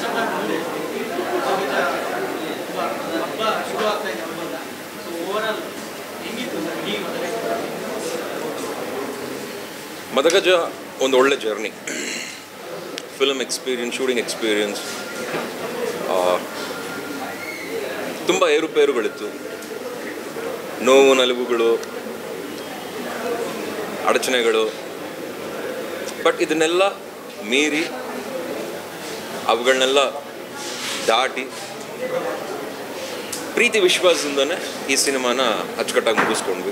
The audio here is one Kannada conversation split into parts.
ಹಬ್ಬ ಶುರು ಆಗ್ತಾ ಇದೆ ಸೊ ಓವರಾಲ್ ಹೆಂಗಿತ್ತು ಸರ್ ಇಡೀ ಮದುವೆ ಮದಗಜ ಒಂದು ಒಳ್ಳೆ journey film experience shooting experience ತುಂಬ ಏರುಪೇರುಗಳಿತ್ತು ನೋವು ನಲಿವುಗಳು ಅಡಚಣೆಗಳು ಬಟ್ ಇದನ್ನೆಲ್ಲ ಮೀರಿ ಅವುಗಳನ್ನೆಲ್ಲ ದಾಟಿ ಪ್ರೀತಿ ವಿಶ್ವಾಸದಿಂದನೇ ಈ ಸಿನಿಮಾನ ಅಚ್ಚುಕಟ್ಟಾಗಿ ಮುಗಿಸ್ಕೊಂಡ್ವಿ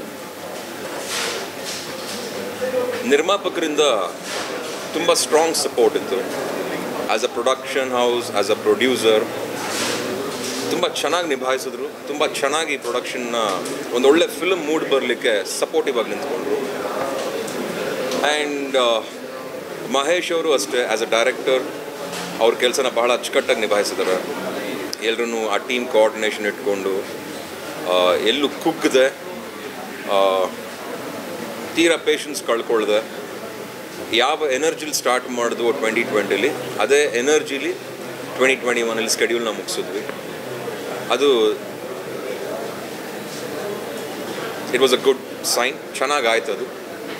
ನಿರ್ಮಾಪಕರಿಂದ ತುಂಬ ಸ್ಟ್ರಾಂಗ್ ಸಪೋರ್ಟ್ ಇತ್ತು as a production house as a producer ತುಂಬ ಚೆನ್ನಾಗಿ ನಿಭಾಯಿಸಿದ್ರು ತುಂಬ ಚೆನ್ನಾಗಿ ಪ್ರೊಡಕ್ಷನ್ನ ಒಂದು ಒಳ್ಳೆ ಫಿಲ್ಮ್ ಮೂಡ್ ಬರಲಿಕ್ಕೆ ಸಪೋರ್ಟಿವ್ ಆಗಿ ನಿಂತ್ಕೊಂಡ್ರು ಆ್ಯಂಡ್ ಮಹೇಶ್ ಅವರು ಅಷ್ಟೇ ಆ್ಯಸ್ ಅ ಡೈರೆಕ್ಟರ್ ಅವ್ರ ಕೆಲಸನ ಬಹಳ ಅಚ್ಚುಕಟ್ಟಾಗಿ ನಿಭಾಯಿಸಿದ್ದಾರೆ ಎಲ್ಲರೂ ಆ ಟೀಮ್ ಕೋಆರ್ಡಿನೇಷನ್ ಇಟ್ಕೊಂಡು ಆ, ಎಲ್ಲೂ ಕುಗ್ಗದೆ ಆ, ತೀರಾ ಪೇಷನ್ಸ್ ಕಳ್ಕೊಳ್ದೆ ಯಾವ ಎನರ್ಜಿಲಿ ಸ್ಟಾರ್ಟ್ ಮಾಡಿದ್ವು ಟ್ವೆಂಟಿ ಟ್ವೆಂಟಿಲಿ ಅದೇ ಎನರ್ಜಿಲಿ ಟ್ವೆಂಟಿ ಟ್ವೆಂಟಿ ಒನಲ್ಲಿ ಸ್ಕೆಡ್ಯೂಲ್ನ ಮುಗಿಸಿದ್ವಿ ಅದು it was a good sign ಚೆನ್ನಾಗಿ ಆಯ್ತು ಅದು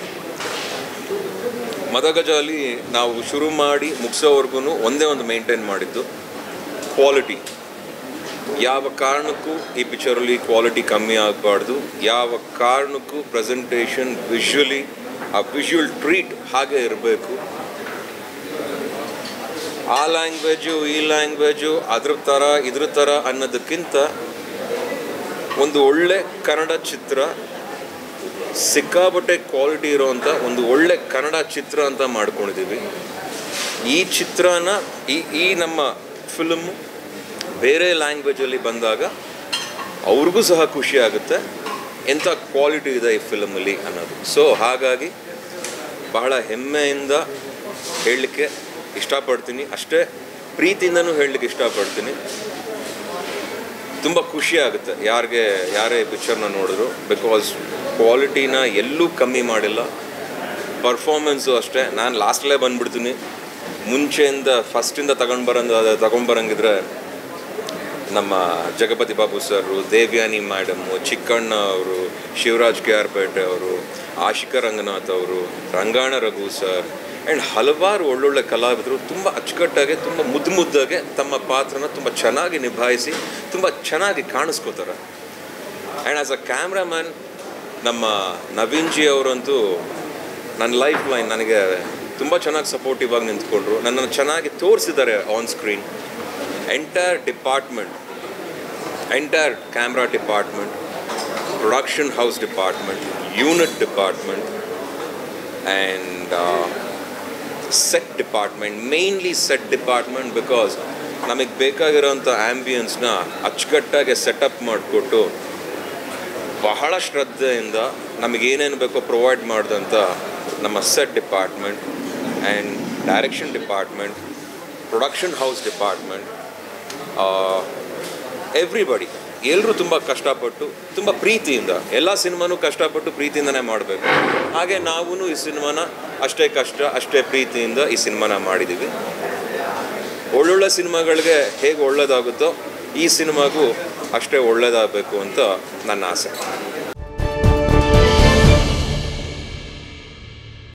ಮದಗಜಲ್ಲಿ ನಾವು ಶುರು ಮಾಡಿ ಮುಗಿಸೋವರೆಗೂ ಒಂದೇ ಒಂದು ಮೇಂಟೈನ್ ಮಾಡಿದ್ದು ಕ್ವಾಲಿಟಿ ಯಾವ ಕಾರಣಕ್ಕೂ ಈ ಪಿಕ್ಚರಲ್ಲಿ ಕ್ವಾಲಿಟಿ ಕಮ್ಮಿ ಆಗಬಾರ್ದು ಯಾವ ಕಾರಣಕ್ಕೂ ಪ್ರೆಸೆಂಟೇಷನ್ ವಿಷುವಲಿ ಆ ವಿಷುವಲ್ ಟ್ರೀಟ್ ಹಾಗೆ ಇರಬೇಕು ಆ ಲ್ಯಾಂಗ್ವೇಜು ಈ ಲ್ಯಾಂಗ್ವೇಜು ಅದ್ರ ಥರ ಇದ್ರ ಥರ ಅನ್ನೋದಕ್ಕಿಂತ ಒಂದು ಒಳ್ಳೆ ಕನ್ನಡ ಚಿತ್ರ ಸಿಕ್ಕಾಪಟ್ಟೆ ಕ್ವಾಲಿಟಿ ಇರೋವಂಥ ಒಂದು ಒಳ್ಳೆ ಕನ್ನಡ ಚಿತ್ರ ಅಂತ ಮಾಡ್ಕೊಂಡಿದ್ದೀವಿ ಈ ಚಿತ್ರನ ಈ ಈ ನಮ್ಮ ಫಿಲ್ಮ್ ಬೇರೆ ಲ್ಯಾಂಗ್ವೇಜಲ್ಲಿ ಬಂದಾಗ ಅವ್ರಿಗೂ ಸಹ ಖುಷಿ ಆಗುತ್ತೆ ಎಂಥ ಕ್ವಾಲಿಟಿ ಇದೆ ಈ ಫಿಲಮಲ್ಲಿ ಅನ್ನೋದು ಸೊ ಹಾಗಾಗಿ ಬಹಳ ಹೆಮ್ಮೆಯಿಂದ ಹೇಳಲಿಕ್ಕೆ ಇಷ್ಟಪಡ್ತೀನಿ ಅಷ್ಟೇ ಪ್ರೀತಿಯಿಂದನೂ ಹೇಳಲಿಕ್ಕೆ ಇಷ್ಟಪಡ್ತೀನಿ ತುಂಬ ಖುಷಿ ಆಗುತ್ತೆ ಯಾರಿಗೆ ಯಾರೇ ಪಿಕ್ಚರ್ನ ನೋಡಿದ್ರು ಬಿಕಾಸ್ ಕ್ವಾಲಿಟಿನ ಎಲ್ಲೂ ಕಮ್ಮಿ ಮಾಡಿಲ್ಲ ಪರ್ಫಾರ್ಮೆನ್ಸು ಅಷ್ಟೇ ನಾನು ಲಾಸ್ಟ್ಲೇ ಬಂದ್ಬಿಡ್ತೀನಿ ಮುಂಚೆಯಿಂದ ಫಸ್ಟಿಂದ ತಗೊಂಡು ಬರಂದ ತಗೊಂಡ್ಬರಂಗಿದ್ರೆ ನಮ್ಮ ಜಗಪತಿ ಬಾಬು ಸರ್ ದೇವ್ಯಾನಿ ಮೇಡಮು ಚಿಕ್ಕಣ್ಣ ಅವರು ಶಿವರಾಜ್ ಕೆ ಆರ್ ಪೇಟೆ ಅವರು ಆಶಿಕ ರಂಗನಾಥ್ ಅವರು ರಂಗಾಣ ರಘು ಸರ್ ಆ್ಯಂಡ್ ಹಲವಾರು ಒಳ್ಳೊಳ್ಳೆ ಕಲಾವಿದರು ತುಂಬ ಅಚ್ಚುಕಟ್ಟಾಗಿ ತುಂಬ ಮುದ್ದು ಮುದ್ದಾಗೆ ತಮ್ಮ ಪಾತ್ರನ ತುಂಬ ಚೆನ್ನಾಗಿ ನಿಭಾಯಿಸಿ ತುಂಬ ಚೆನ್ನಾಗಿ ಕಾಣಿಸ್ಕೋತಾರೆ ಆ್ಯಂಡ್ ಆ್ಯಸ್ ಅ ಕ್ಯಾಮ್ರಾಮ್ಯಾನ್ ನಮ್ಮ ನವೀನ್ ಜಿ ಅವರಂತೂ ನನ್ನ ಲೈಫ್ ಲೈನ್ ನನಗೆ ತುಂಬ ಚೆನ್ನಾಗಿ ಸಪೋರ್ಟಿವ್ ಆಗಿ ನಿಂತ್ಕೊಂಡ್ರು ನನ್ನನ್ನು ಚೆನ್ನಾಗಿ ತೋರಿಸಿದ್ದಾರೆ on screen entire department entire camera department production house department unit department and set department mainly set department because ನಮಗೆ ಬೇಕಾಗಿರೋಂಥ ಆ್ಯಂಬಿಯನ್ಸ್ನ ಅಚ್ಚುಕಟ್ಟಾಗಿ ಸೆಟಪ್ ಮಾಡಿಕೊಟ್ಟು ಬಹಳ ಶ್ರದ್ಧೆಯಿಂದ ನಮಗೇನೇನು ಬೇಕೋ ಪ್ರೊವೈಡ್ ಮಾಡಿದಂಥ ನಮ್ಮ set department and direction department production house department everybody ಎಲ್ಲರೂ ತುಂಬ ಕಷ್ಟಪಟ್ಟು ತುಂಬ ಪ್ರೀತಿಯಿಂದ ಎಲ್ಲ ಸಿನಿಮಾನೂ ಕಷ್ಟಪಟ್ಟು ಪ್ರೀತಿಯಿಂದನೇ ಮಾಡಬೇಕು ಹಾಗೆ ನಾವೂ ಈ ಸಿನಿಮಾನ ಅಷ್ಟೇ ಕಷ್ಟ ಅಷ್ಟೇ ಪ್ರೀತಿಯಿಂದ ಈ ಸಿನಿಮಾನ ಮಾಡಿದ್ದೀವಿ ಒಳ್ಳೊಳ್ಳೆ ಸಿನಿಮಾಗಳಿಗೆ ಹೇಗೆ ಒಳ್ಳೇದಾಗುತ್ತೋ ಈ ಸಿನಿಮಾಗೂ ಅಷ್ಟೇ ಒಳ್ಳೇದಾಗಬೇಕು ಅಂತ ನನ್ನ ಆಸೆ